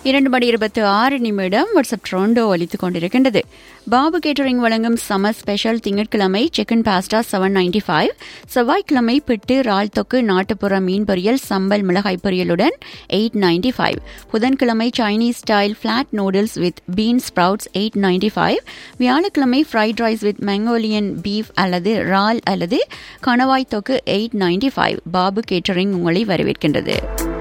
இரண்டு மணி இருபத்தி ஆறு நிமிடம் வாட்ஸ்அப் ட்ரோண்டோ ஒலித்துக் கொண்டிருக்கின்றது பாபு கேட்டரிங் வழங்கும் சம்மர் ஸ்பெஷல் திங்கட்கிழமை chicken pasta seven ninety five செவ்வாய்க்கிழமை பிட்டு இறால் தொக்கு நாட்டுப்புற மீன் பொரியல் சம்பல் மிளகாய் பொரியலுடன் எயிட் நைன்டி ஃபைவ் புதன்கிழமை Chinese style flat noodles with bean sprouts eight ninety five வியாழக்கிழமை fried rice with Mongolian beef அல்லது இறால் அல்லது கணவாய் தொக்கு eight ninety five Babu catering உங்களை வரவேற்கின்றது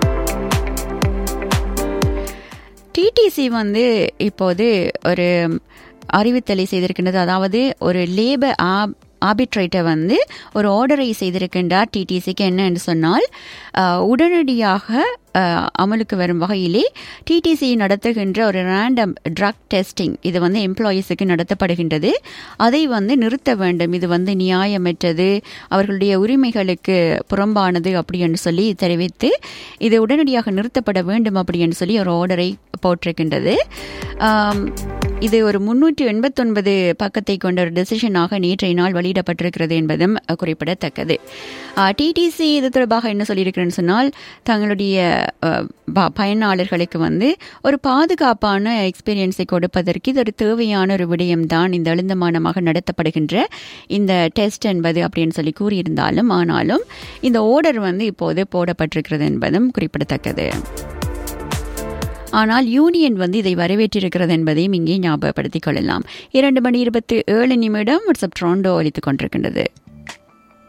டிடிசி வந்து இப்போது ஒரு அறிவித்தலை செய்திருக்கின்றது அதாவது ஒரு லேபர் ஆப் ஆபிட்ரேட்டர் வந்து ஒரு ஆர்டரை செய்திருக்கின்றார் டிடிசிக்கு என்ன என்று சொன்னால் அஹ், உடனடியாக அஹ், அமலுக்கு வரும் வகையிலே டிடிசி நடத்துகின்ற ஒரு ரேண்டம் ட்ரக் டெஸ்டிங் இது வந்து எம்ப்ளாயீஸுக்கு நடத்தப்படுகின்றது அதை வந்து நிறுத்த வேண்டும் இது வந்து நியாயமற்றது அவர்களுடைய உரிமைகளுக்கு புறம்பானது அப்படி என்று சொல்லி தெரிவித்து இது உடனடியாக நிறுத்தப்பட வேண்டும் அப்படி என்று சொல்லி ஒரு ஆர்டரை போட்டிருக்கின்றது ஆம், இது ஒரு முன்னூற்றி எண்பத்தொன்பது பக்கத்தை கொண்ட ஒரு டெசிஷனாக நேற்றைய நாள் வெளியிடப்பட்டிருக்கிறது என்பதும் அஹ், குறிப்பிடத்தக்கது டிடிசி இது தொடர்பாக என்ன சொல்லியிருக்கிறேன்னு சொன்னால் தங்களுடைய அஹ், ப- பயனாளர்களுக்கு வந்து ஒரு பாதுகாப்பான எக்ஸ்பீரியன்ஸை கொடுப்பதற்கு இது ஒரு தேவையான ஒரு விடயம்தான் இந்த எழுந்தமானமாக நடத்தப்படுகின்ற இந்த டெஸ்ட் என்பது அப்படின்னு சொல்லி கூறியிருந்தாலும் ஆனாலும் இந்த ஓர்டர் வந்து இப்போது போடப்பட்டிருக்கிறது என்பதும் குறிப்பிடத்தக்கது ஆனால் யூனியன் வந்து இதை வரவேற்றிருக்கிறது என்பதையும் இங்கே ஞாபகப்படுத்திக் கொள்ளலாம் இரண்டு மணி இருபத்தி ஏழு நிமிடம் வாட்ஸ்அப் ட்ரோண்டோ அளித்துக் கொண்டிருக்கின்றது